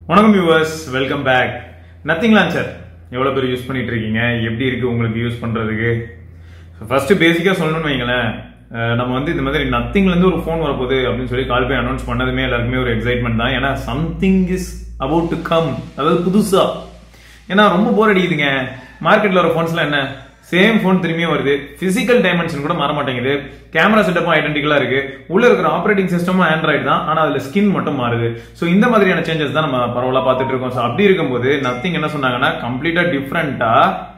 வணக்கம் viewers welcome back nothing launcher எவ்வளவு பேர் யூஸ் பண்ணிட்டு இருக்கீங்க எப்படி இருக்கு உங்களுக்கு யூஸ் பண்றதுக்கு ஃபர்ஸ்ட் பேசிக்கா சொல்லணும்னு வைங்களேன் அஹ் நம்ம வந்து இந்த மாதிரி நத்திங்ல இருந்து ஒரு ஃபோன் வரப்போகுது அப்படின்னு சொல்லி கால் போய் அனௌன்ஸ் பண்ணதுமே எல்லாருக்குமே ஒரு எக்ஸைட்மெண்ட் தான் ஏன்னா something is about to come அதாவது புதுசா ஏன்னா ரொம்ப போர் அடிக்குதுங்க மார்க்கெட்ல வர ஃபோன்ஸ்லாம் என்ன சேம் ஃபோன் திரும்பியும் வருது பிசிக்கல் டைமென்ஷன் கூட மாற மாட்டேங்குது கேமரா செட்டப்பும் ஐடென்டிக்கலா இருக்கு உள்ள இருக்கிற ஆப்ரேட்டிங் சிஸ்டமும் ஆண்ட்ராய்டு தான் ஆனா அதுல ஸ்கின் மட்டும் மாறுது சோ இந்த மாதிரியான சேஞ்சஸ் தான் நம்ம பரவலா பார்த்துட்டு இருக்கோம் சோ அப்படி இருக்கும்போது நத்திங் என்ன சொன்னாங்கன்னா கம்ப்ளீட்டா டிஃப்ரெண்டா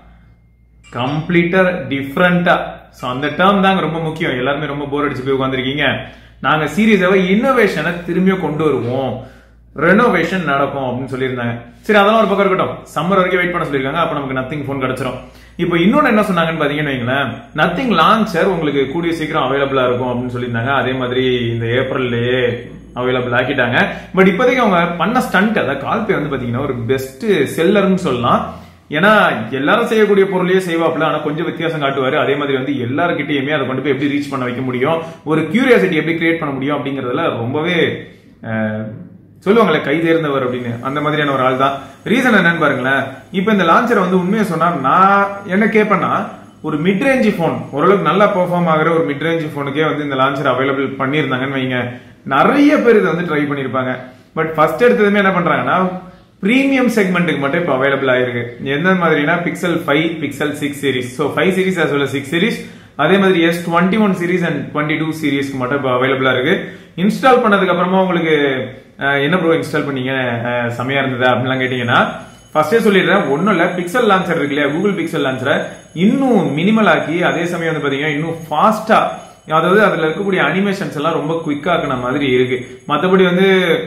கம்ப்ளீட்டா டிஃப்ரெண்டா சோ அந்த டேர்ம் தாங்க ரொம்ப முக்கியம் எல்லாருமே ரொம்ப போர் அடிச்சு போய் உட்காந்துருக்கீங்க நாங்க சீரியஸாவே இன்னோவேஷனை திரும்பியும் கொண்டு வருவோம் ரெனோவேஷன் நடக்கும் அப்படின்னு சொல்லியிருந்தாங்க சரி அதெல்லாம் ஒரு பக்கம் இருக்கட்டும் சம்மர் வரைக்கும் வெயிட் பண்ண சொல்லியிருக்காங்க அப்ப நமக்கு நத்திங் ஃபோன் கிடைச்சிரும் இப்போ இன்னொன்னு என்ன சொன்னாங்கன்னு பாத்தீங்கன்னு வைங்களேன் நத்திங் லான்ச்சர் உங்களுக்கு கூடிய சீக்கிரம் அவைலபிளா இருக்கும் அப்படின்னு சொல்லியிருந்தாங்க அதே மாதிரி இந்த ஏப்ரல்லையே அவைலபிள் ஆக்கிட்டாங்க பட் இப்போதைக்கு அவங்க பண்ண ஸ்டண்ட் அதாவது கால்பே வந்து பாத்தீங்கன்னா ஒரு பெஸ்ட் செல்லர்னு சொல்லலாம் ஏன்னா எல்லாரும் செய்யக்கூடிய பொருளையே செய்வாப்ல ஆனா கொஞ்சம் வித்தியாசம் காட்டுவாரு அதே மாதிரி வந்து எல்லாருக்கிட்டையுமே அதை கொண்டு போய் எப்படி ரீச் பண்ண வைக்க முடியும் ஒரு கியூரியாசிட்டி எப்படி கிரியேட் பண்ண முடியும் அப்படிங்கறதுல ரொம்பவே அஹ், சொல்லுவாங்களே கை தேர்ந்தவர் அப்படின்னு அந்த மாதிரியான ஒரு ஆள் தான் ரீசன் என்னன்னு பாருங்களேன் இப்போ இந்த லான்ச்சரை வந்து உண்மையை சொன்னா நான் என்ன கேட்பேன்னா ஒரு மிட் ரேஞ்ச் போன் ஓரளவுக்கு நல்லா பெர்ஃபார்ம் ஆகுற ஒரு மிட் ரேஞ்ச் போனுக்கே வந்து இந்த லான்ச்சர் அவைலபிள் பண்ணியிருந்தாங்கன்னு வைங்க நிறைய பேர் இதை வந்து ட்ரை பண்ணியிருப்பாங்க பட் ஃபர்ஸ்ட் எடுத்ததுமே என்ன பண்றாங்கன்னா பிரீமியம் செக்மெண்ட்டுக்கு மட்டும் இப்போ அவைலபிள் ஆயிருக்கு எந்த மாதிரினா pixel five pixel six series so five series as well as six series அதே மாதிரி S twenty one series and twenty two சீரிஸ்க்கு மட்டும் இப்போ அவைலபிளா இருக்கு இன்ஸ்டால் பண்ணதுக்கு அப்புறமா உங்களுக்கு அஹ், என்ன ப்ரோ இன்ஸ்டால் பண்ணீங்க அஹ், செமையா இருந்ததா அப்படிலாம் கேட்டீங்கன்னா ஃபர்ஸ்டே சொல்லிடுறேன் ஒன்றும் இல்லை பிக்சல் லான்ச்சர் இருக்கு இல்லையா கூகுள் பிக்சல் லான்ச்சரை இன்னும் மினிமல் ஆக்கி அதே சமயம் வந்து பாத்தீங்கன்னா இன்னும் ஃபாஸ்டா அதாவது அதுல இருக்கக்கூடிய அனிமேஷன்ஸ் எல்லாம் ரொம்ப குவிக்கா ஆக்குன மாதிரி இருக்கு மத்தபடி வந்து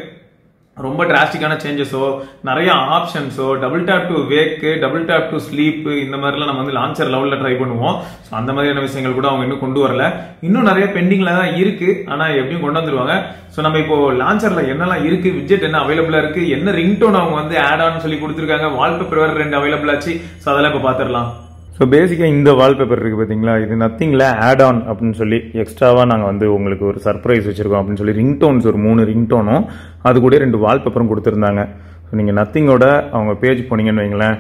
ரொம்ப டிராஸ்டிக்கான சேஞ்சஸோ நிறைய ஆப்ஷன்ஸோ double tap to wake double tap to sleep இந்த மாதிரிலாம் நம்ம வந்து லான்ச்சர் லெவலில் ட்ரை பண்ணுவோம் ஸோ அந்த மாதிரியான விஷயங்கள் கூட அவங்க இன்னும் கொண்டு வரல இன்னும் நிறைய பெண்டிங்ல தான் இருக்கு ஆனா எப்படியும் கொண்டு வந்துருவாங்க ஸோ நம்ம இப்போ லான்ச்சர்ல என்னெல்லாம் இருக்கு விஜெட் என்ன அவைலபிளா இருக்கு என்ன ரிங்டோன் அவங்க வந்து ஆட் ஆன் சொல்லி கொடுத்துருக்காங்க வால்பேப்பர் வேற ரெண்டு அவைலபிள் ஆச்சு ஸோ அதெல்லாம் இப்போ பார்த்துடலாம் ஸோ பேசிக்காக இந்த வால்பேப்பர் இருக்குது பார்த்தீங்களா இது நத்திங்கில் ஆட் ஆன் அப்படின்னு சொல்லி எக்ஸ்ட்ராவாக நாங்கள் வந்து உங்களுக்கு ஒரு சர்ப்ரைஸ் வச்சுருக்கோம் அப்படின்னு சொல்லி ரிங்டோன்ஸ் ஒரு மூணு ரிங்டோனும் அது கூட ரெண்டு வால்பேப்பரும் கொடுத்துருந்தாங்க ஸோ நீங்கள் நத்திங்கோட அவங்க பேஜ் போனீங்கன்னு வைங்களேன்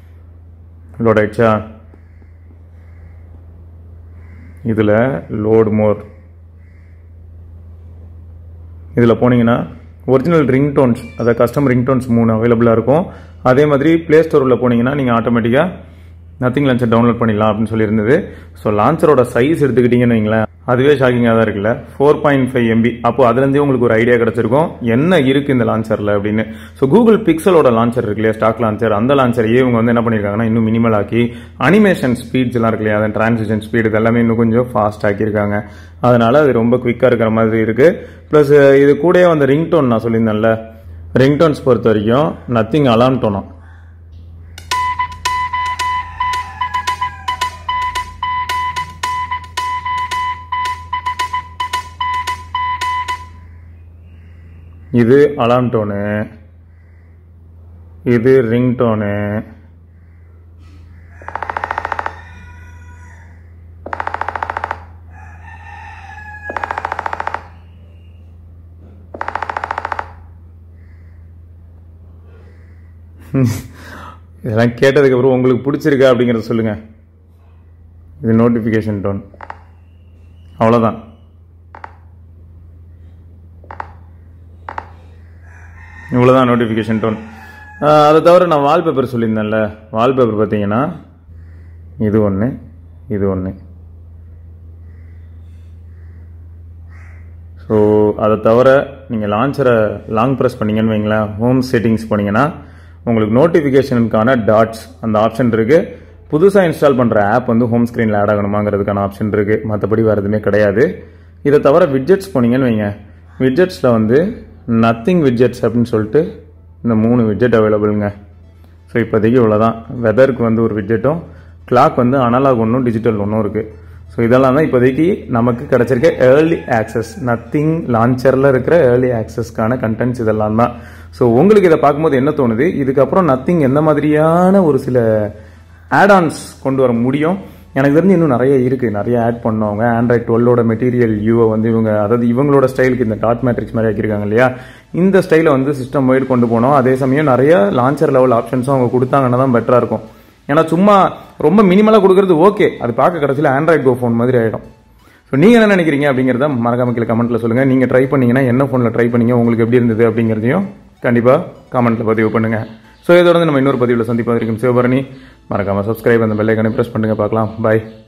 லோட் ஆயிடுச்சா இதில் லோட் மோர் இதில் போனீங்கன்னா ஒரிஜினல் ரிங்டோன்ஸ் அதாவது கஸ்டம் ரிங்டோன்ஸ் மூணு அவைலபிளாக இருக்கும் அதே மாதிரி ப்ளே ஸ்டோரில் போனீங்கன்னா நீங்கள் ஆட்டோமேட்டிக்காக நத்திங் லான்ச்சர் டவுன்லோட் பண்ணிடலாம் அப்படின்னு சொல்லியிருந்தது ஸோ லான்ச்சரோட சைஸ் எடுத்துக்கிட்டிங்கன்னு வைங்களேன் அதுவே ஷாக்கிங்காக தான் இருக்குல்ல ஃபோர் பாயிண்ட் ஃபைவ் எம்பி அப்போ அதுலேருந்தே உங்களுக்கு ஒரு ஐடியா கிடச்சிருக்கும் என்ன இருக்குது இந்த லான்ச்சரில் அப்படின்னு ஸோ கூகுள் பிக்சலோட லான்ச்சர் இருக்கு இல்லையா ஸ்டாக் லான்ச்சர் அந்த லான்ச்சரையே இவங்க வந்து என்ன பண்ணியிருக்காங்கன்னா இன்னும் மினிமல் ஆக்கி அனிமேஷன் ஸ்பீட்ஸ் எல்லாம் இருக்கு இல்லையா அதன் டிரான்சிஷன் ஸ்பீடு இதெல்லாமே இன்னும் கொஞ்சம் ஃபாஸ்ட் ஆக்கியிருக்காங்க அதனால அது ரொம்ப குவிக்காக இருக்கிற மாதிரி இருக்கு ப்ளஸ் இது கூடயே வந்த ரிங்டோன் நான் சொல்லியிருந்தேன்ல ரிங்டோன்ஸ் பொறுத்த வரைக்கும் நத்திங் அலாம் டோனா இது அலாம் டோனு இது ரிங் டோனு இதெல்லாம் கேட்டதுக்கப்புறம் உங்களுக்கு பிடிச்சிருக்கா அப்படிங்கிறத சொல்லுங்க இது நோட்டிஃபிகேஷன் டோன் அவ்வளோதான் இவ்வளோதான் நோட்டிஃபிகேஷன் டோன் அதை தவிர நான் வால்பேப்பர் சொல்லியிருந்தேன்ல வால்பேப்பர் பார்த்தீங்கன்னா இது ஒன்று இது ஒன்று ஸோ அதை தவிர நீங்கள் லான்ச்சரை லாங் ப்ரெஸ் பண்ணீங்கன்னு வைங்களேன் ஹோம் செட்டிங்ஸ் போனீங்கன்னா உங்களுக்கு நோட்டிஃபிகேஷனுக்கான டாட்ஸ் அந்த ஆப்ஷன் இருக்குது புதுசாக இன்ஸ்டால் பண்ணுற ஆப் வந்து ஹோம் ஸ்க்ரீனில் ஆட் ஆகணுமாங்கிறதுக்கான ஆப்ஷன் இருக்குது மற்றபடி வேறு எதுவுமே கிடையாது இதை தவிர விட்ஜெட்ஸ் போனீங்கன்னு வைங்க விட்ஜெட்ஸில் வந்து நத்திங் விட்ஜெட்ஸ் அப்படின்னு சொல்லிட்டு இந்த மூணு விட்ஜெட் அவைலபிளுங்க ஸோ இப்போதைக்கு இவ்வளோதான் வெதருக்கு வந்து ஒரு விட்ஜெட்டும் கிளாக் வந்து அனலாக் ஒன்றும் டிஜிட்டல் ஒன்றும் இருக்குது ஸோ இதெல்லாம் தான் இப்போதைக்கு நமக்கு கிடைச்சிருக்க ஏர்லி ஆக்சஸ் நத்திங் லான்ச்சரில் இருக்கிற ஏர்லி ஆக்சஸ்க்கான கண்டென்ட்ஸ் இதெல்லாம் தான் ஸோ உங்களுக்கு இதை பார்க்கும்போது என்ன தோணுது இதுக்கப்புறம் நத்திங் எந்த மாதிரியான ஒரு சில ஆட் ஆன்ஸ் கொண்டு வர முடியும் எனக்கு தெரிஞ்சு இன்னும் நிறைய இருக்குது நிறைய ஆட் பண்ணவங்க ஆண்ட்ராய்ட் டுவெல்லோட மெட்டீரியல் யூவை வந்து இவங்க அதாவது இவங்களோட ஸ்டைலுக்கு இந்த டாட் மேட்ரிக்ஸ் மாதிரி ஆக்கியிருக்காங்க இல்லையா இந்த ஸ்டைலை வந்து சிஸ்டம் வைடு கொண்டு போனோம் அதே சமயம் நிறைய லான்ச்சர் லெவல் ஆப்ஷன்ஸும் அவங்க கொடுத்தாங்கன்னா தான் பெட்டராக இருக்கும் ஏன்னா சும்மா ரொம்ப மினிமலாக கொடுக்குறது ஓகே அது பார்க்க கடைசியில் ஆண்ட்ராய்ட் கோ ஃபோன் மாதிரி ஆகிடும் ஸோ நீங்கள் என்ன நினைக்கிறீங்க அப்படிங்கிறத மறக்காம கீழே கமெண்ட்டில் சொல்லுங்கள் நீங்கள் ட்ரை பண்ணீங்கன்னா என்ன ஃபோனில் ட்ரை பண்ணீங்க உங்களுக்கு எப்படி இருந்தது அப்படிங்கிறதையும் கண்டிப்பாக கமெண்ட்டில் பதிவு பண்ணுங்கள் ஸோ இதோட நம்ம இன்னொரு பதிவில் சந்திப்பதற்கும் சிவபரணி மறக்காமல் சப்ஸ்கிரைப் அந்த பெல்லைக்கானே ப்ரெஸ் பண்ணுங்கள் பார்க்கலாம் பாய்